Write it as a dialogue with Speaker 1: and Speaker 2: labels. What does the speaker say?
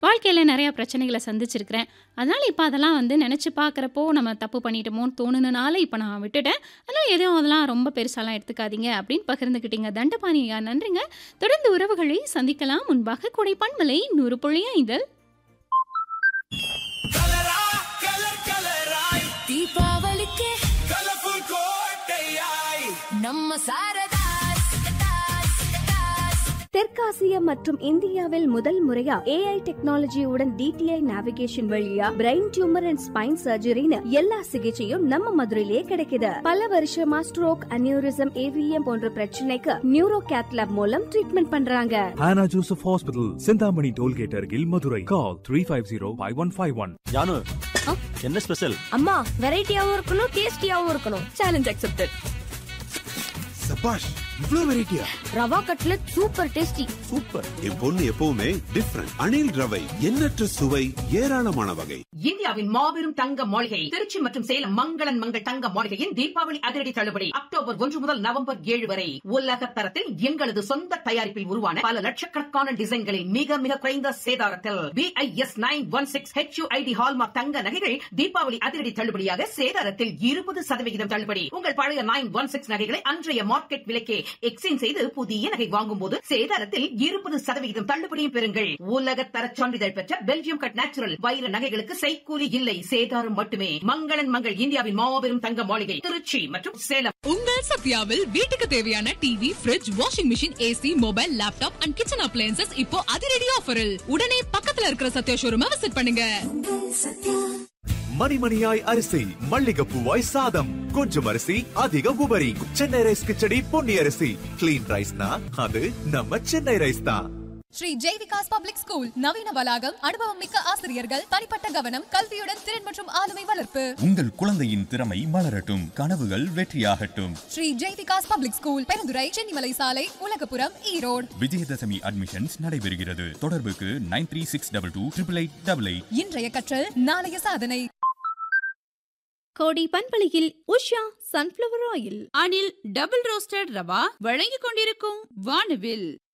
Speaker 1: வாழ்க்கையில நெறைய பிரச்சனைகள சந்திச்சிருக்கிறேன். அதனால இப்ப அதெல்லாம் வந்து நெனச்சு பார்க்குறப்போ, நம்ம தப்பு பண்ணிட்டோமோன்னு தோணுனனால இப்ப நான் விட்டுட்டேன். அதனால எதையும் அதெல்லாம் ரொம்ப பெருசாலாம் எடுத்துக்காதீங்க அப்படின்னு பகிர்ந்துக்கிட்டீங்க. தண்டபாணி ஐயா நன்றிங்க. தொடர்ந்து உறவுகளை சந்திக்கலாம். முன்பாக கொடை பண்பலை 100.5
Speaker 2: கலரா கலர் கலராய்
Speaker 3: தீபாவளிக்கு
Speaker 2: கலர்ஃபுல் கோட்டையாய்
Speaker 3: நம்ம சாரதாஸ்
Speaker 4: தெற்காசியா மற்றும் இந்தியாவில் முதல் முறையா ஏஐ டெக்னாலஜியுடன் டிடிஐ நேவிகேஷன் வழியா பிரெயின் டியூமர் அண்ட் ஸ்பைன் சர்ஜரின்னு எல்லா சிகிச்சையும் நம்ம மதுரையிலேயே கிடைக்குது பல வருஷமா ஸ்ட்ரோக் அனியூரிசம் ஏவிஎம் போன்ற பிரச்சனைக்கு நியூரோ கேத்லாப் மூலம் ட்ரீட்மெண்ட் பண்றாங்க
Speaker 5: Hannah Joseph Hospital, Sindhamani Tollgate Argil, Madurai. Call 350-5151.
Speaker 6: Janu என்ன ஸ்பெஷல்
Speaker 4: அம்மா வெரைட்டியாவும் இருக்கணும் டேஸ்டியாவும் இருக்கணும் சேலஞ்ச் அக்செப்டட்
Speaker 7: சபாஷ் இவ்ளோ வெரைட்டியா
Speaker 4: rava cutlet super tasty
Speaker 6: super
Speaker 7: என் பொண்ணு எப்பவுமே டிஃப்ரெண்ட் அணில் ரவை எண்ணற்ற சுவை ஏராளமான வகை
Speaker 8: இந்தியாவின் மாபெரும் தங்க மாளிகை திருச்சி மற்றும் சேலம் மங்களன் மங்கள் தங்க மாளிகையின் தீபாவளி அதிரடி தள்ளுபடி அக்டோபர் ஒன்று முதல் நவம்பர் ஏழு வரை உலக தரத்தில் எங்களது சொந்த தயாரிப்பில் உருவான பல லட்சக்கணக்கான டிசைன்களில் மிக மிக குறைந்த சேதாரத்தில் BIS nine one six HUID hallmark தங்க நகைகள் தீபாவளி அதிரடி தள்ளுபடியாக சேதாரத்தில் இருபது சதவிகிதம் தள்ளுபடி உங்கள் பழைய நைன் ஒன் சிக்ஸ் நகைகளை அன்றைய மார்க்கெட் விலைக்கே எக்ஸ்சேஞ்ச் செய்து புதிய நகை வாங்கும் போது சேதாரத்தில் இருபது சதவிகிதம் தள்ளுபடியும் பெறுங்கள் உலக தர சான்றிதழ் பெற்ற பெல்ஜியம் கட் நேச்சுரல் வைர நகைகளுக்கு செய்கூலி இல்லை சேதாரம் மட்டுமே மங்களன் மங்கள் இந்தியாவின் மாபெரும் தங்க மாளிகை திருச்சி மற்றும் சேலம்
Speaker 9: உங்கள் சத்யாவில் வீட்டுக்கு தேவையான TV fridge washing machine AC mobile laptop and kitchen appliances இப்போ அதிரடி ஆஃபரில் உடனே பக்கத்துல இருக்கிற சத்யா ஷோரூமை விசிட் பண்ணுங்க
Speaker 10: மணிமணியாய் அரிசி மல்லிகைப்பூவாய் சாதம் கொஞ்சம் அரிசி அதிக உபரி சென்னை ரைஸ் கிச்சடி பொன்னி அரிசி கிளீன் ரைஸ்னா அது நம்ம சென்னை ரைஸ் தான்
Speaker 9: ஸ்ரீ ஜெய்விகாஸ் பப்ளிக் ஸ்கூல் நவீன வளாகம் அனுபவம் மிக்க ஆசிரியர்கள் தனிப்பட்ட கவனம் கல்வியுடன் திறன் மற்றும் ஆளுமை வளர்ப்பு
Speaker 11: உங்கள் குழந்தையின் திறமை மலரட்டும் கனவுகள் வெற்றியாகட்டும்
Speaker 9: ஸ்ரீ ஜெய்விகாஸ் பப்ளிக் ஸ்கூல் பெருந்துறை சென்னிமலை சாலை உலகபுரம் ஈரோடு
Speaker 11: விஜயதசமி அட்மிஷன்ஸ் நடைபெறுகிறது தொடர்புக்கு nine three six double two triple eight double eight
Speaker 9: இன்றைய கற்றல் நாளைய சாதனை
Speaker 1: கோடி பண்பலையில் Usha sunflower oil
Speaker 12: Anil double roasted rava வழங்கிக் கொண்டிருக்கும் வானவில்